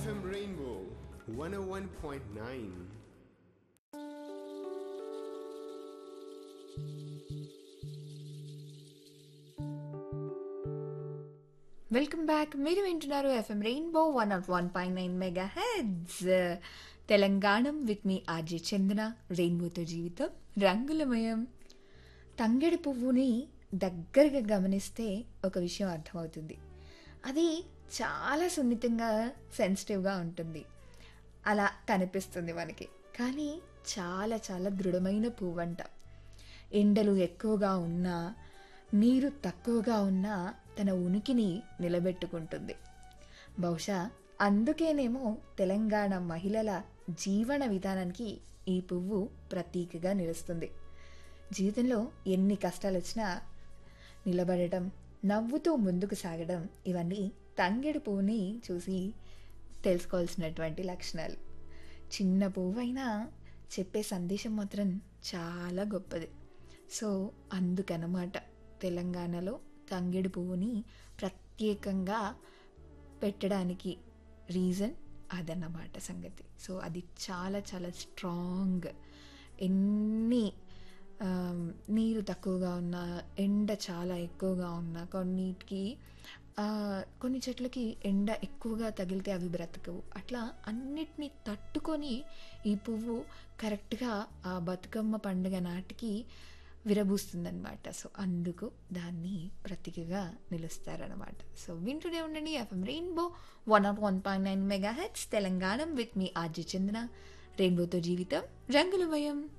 FM Rainbow 101.9. Welcome back మీరు వింటున్నారు FM Rainbow one of one point nine mega heads తెలంగాణం with మీ RJ Chandana రెయిన్బోతో జీవితం రంగులమయం తంగెడి పువ్వుని దగ్గరగా గమనిస్తే ఒక విషయం అర్థమవుతుంది అది చాలా సున్నితంగా సెన్సిటివ్గా ఉంటుంది అలా కనిపిస్తుంది మనకి కానీ చాలా చాలా దృఢమైన పువ్వు అంట ఎండలు ఎక్కువగా ఉన్నా నీరు తక్కువగా ఉన్నా తన ఉనికిని నిలబెట్టుకుంటుంది బహుశా అందుకేనేమో తెలంగాణ మహిళల జీవన విధానానికి ఈ పువ్వు ప్రతీకగా నిలుస్తుంది జీవితంలో ఎన్ని కష్టాలు వచ్చినా నిలబడటం నవ్వుతూ ముందుకు సాగడం ఇవన్నీ తంగెడు పువ్వుని చూసి తెలుసుకోవాల్సినటువంటి లక్షణాలు చిన్న పువ్వు అయినా చెప్పే సందేశం మాత్రం చాలా గొప్పది సో అందుకనమాట తెలంగాణలో తంగెడు పువ్వుని ప్రత్యేకంగా పెట్టడానికి రీజన్ అదన్నమాట సంగతి సో అది చాలా చాలా స్ట్రాంగ్ ఎన్ని ఆ, నీరు తక్కువగా ఉన్నా ఎండ చాలా ఎక్కువగా ఉన్నా కొన్నిటికి ఆ, కొన్ని చెట్లకి ఎండ ఎక్కువగా తగిలితే అవి బ్రతకవు అట్లా అన్నిటినీ తట్టుకొని ఈ పువ్వు కరెక్ట్గా ఆ బతుకమ్మ పండుగ నాటికి విరబూస్తుందన్నమాట సో అందుకు దాన్ని ప్రతీకగా నిలుస్తారనమాట సో వింటూనే ఉండండి FM Rainbow one of one point nine mega heads Telangana with మీ ఆర్జీ చంద్ర రెయిన్బోతో జీవితం రంగుల భయం